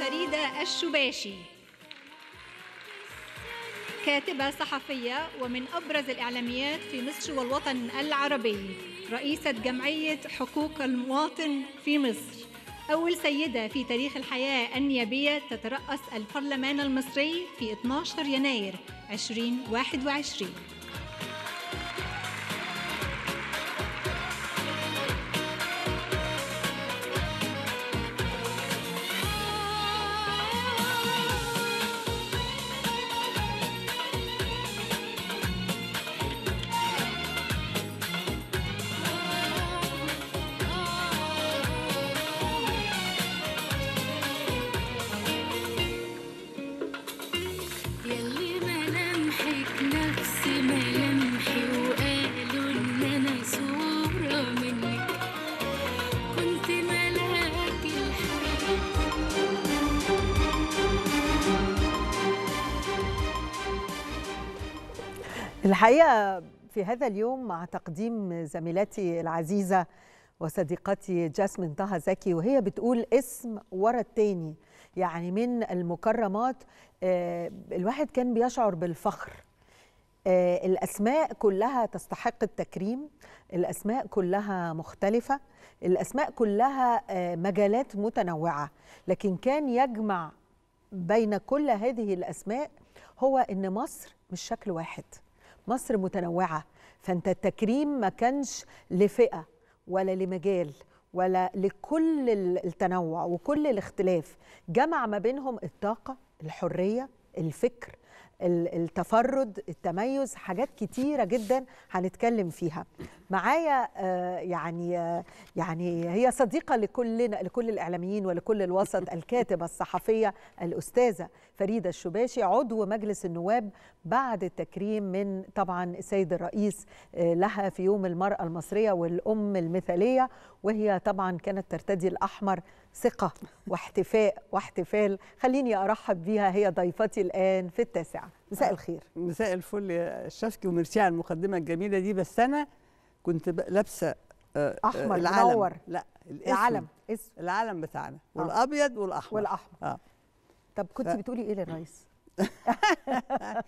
فريدة الشباشي كاتبة صحفية ومن أبرز الإعلاميات في مصر والوطن العربي رئيسة جمعية حقوق المواطن في مصر أول سيدة في تاريخ الحياة النيابية تترأس البرلمان المصري في 12 يناير 2021 يلي ملامحك نفس ملامحي وقالوا ان انا صورة منك كنت ملاك الحب الحقيقة في هذا اليوم مع تقديم زميلتي العزيزة وصديقتي جاسمين طه زكي وهي بتقول اسم ورا التاني يعني من المكرمات آه، الواحد كان بيشعر بالفخر آه، الأسماء كلها تستحق التكريم الأسماء كلها مختلفة الأسماء كلها آه، مجالات متنوعة لكن كان يجمع بين كل هذه الأسماء هو إن مصر مش شكل واحد مصر متنوعة فأنت التكريم ما كانش لفئة ولا لمجال ولا لكل ال- التنوع وكل الاختلاف جمع ما بينهم الطاقة الحرية الفكر ال- التفرد التميز حاجات كتيرة جدا هنتكلم فيها معايا آه، يعني آه، يعني هي صديقة لكلنا لكل الإعلاميين ولكل الوسط الكاتبة الصحفية الأستاذة فريدة الشباشي عضو مجلس النواب بعد التكريم من طبعا السيد الرئيس آه، لها في يوم المرأة المصرية والأم المثالية وهي طبعا كانت ترتدي الأحمر ثقة واحتفاء واحتفال خليني أرحب بيها هي ضيفتي الآن في التاسعة مساء الخير مساء الفل يا شفكي وميرسي على المقدمه الجميله دي بس انا كنت ب- لابسه آه، آه، أحمر العلم منور. لا الاسم العلم اسم العلم بتاعنا والابيض والاحمر والأحمر اه طب كنت ف- بتقولي إيه للرئيس؟